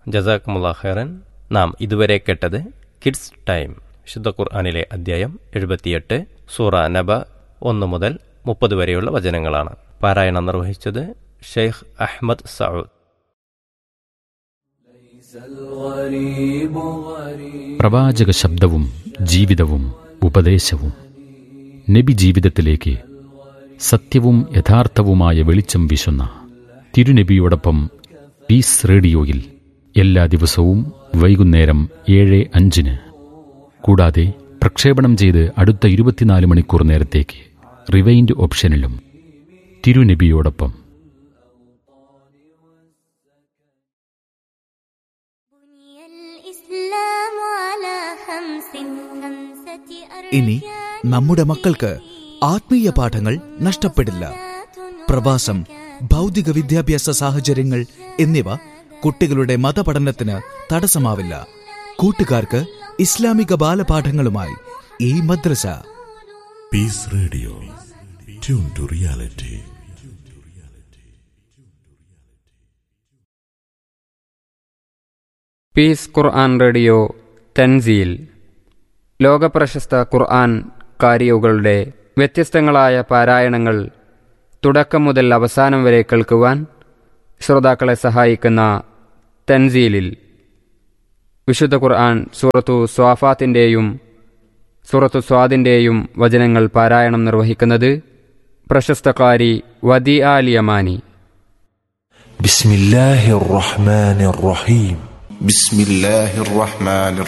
ജസാഖ്മുല്ലാ ഖൈറൻ നാം ഇതുവരെ കേട്ടത് കിഡ്സ് ടൈം വിശുദ്ധ ഖുർആാനിലെ അധ്യായം എഴുപത്തിയെട്ട് സൂറ നബ ഒന്ന് മുതൽ മുപ്പത് വരെയുള്ള വചനങ്ങളാണ് പാരായണം നിർവഹിച്ചത് ഷെയ്ഖ് അഹ്മദ് സൗദ് പ്രവാചക ശബ്ദവും ജീവിതവും ഉപദേശവും നബി ജീവിതത്തിലേക്ക് സത്യവും യഥാർത്ഥവുമായ വെളിച്ചം വീശുന്ന തിരുനബിയോടൊപ്പം പീസ് റേഡിയോയിൽ എല്ലാ ദിവസവും വൈകുന്നേരം ഏഴ് അഞ്ചിന് കൂടാതെ പ്രക്ഷേപണം ചെയ്ത് അടുത്ത ഇരുപത്തിനാല് മണിക്കൂർ നേരത്തേക്ക് റിവൈൻഡ് ഓപ്ഷനിലും തിരുനബിയോടൊപ്പം بني الإسلام على خمس خمسة ഇനി നമ്മുടെ മക്കൾക്ക് ആത്മീയ പാഠങ്ങൾ നഷ്ടപ്പെടില്ല പ്രവാസം ഭൗതിക വിദ്യാഭ്യാസ സാഹചര്യങ്ങൾ എന്നിവ കുട്ടികളുടെ മതപഠനത്തിന് തടസ്സമാവില്ല കൂട്ടുകാർക്ക് ഇസ്ലാമിക ബാലപാഠങ്ങളുമായി ഈ മദ്രസ Peace Radio. Tune to reality. Peace ഖുർആൻ റേഡിയോ തൻസീൽ ലോകപ്രശസ്ത ഖുർആൻ കാരിയകളുടെ വ്യത്യസ്തങ്ങളായ പാരായണങ്ങൾ തുടക്കം മുതൽ അവസാനം വരെ കേൾക്കുവാൻ ശ്രോതാക്കളെ സഹായിക്കുന്ന തൻസീലിൽ വിശുദ്ധ ഖുർആൻ സൂറത്തു സ്വാഫാത്തിൻ്റെയും സൂറത്തു സ്വാദിൻ്റെയും വചനങ്ങൾ പാരായണം നിർവഹിക്കുന്നത് പ്രശസ്തകാരി വദി ആലിയമാനി بسم الله الرحمن الرحيم بسم الله الرحمن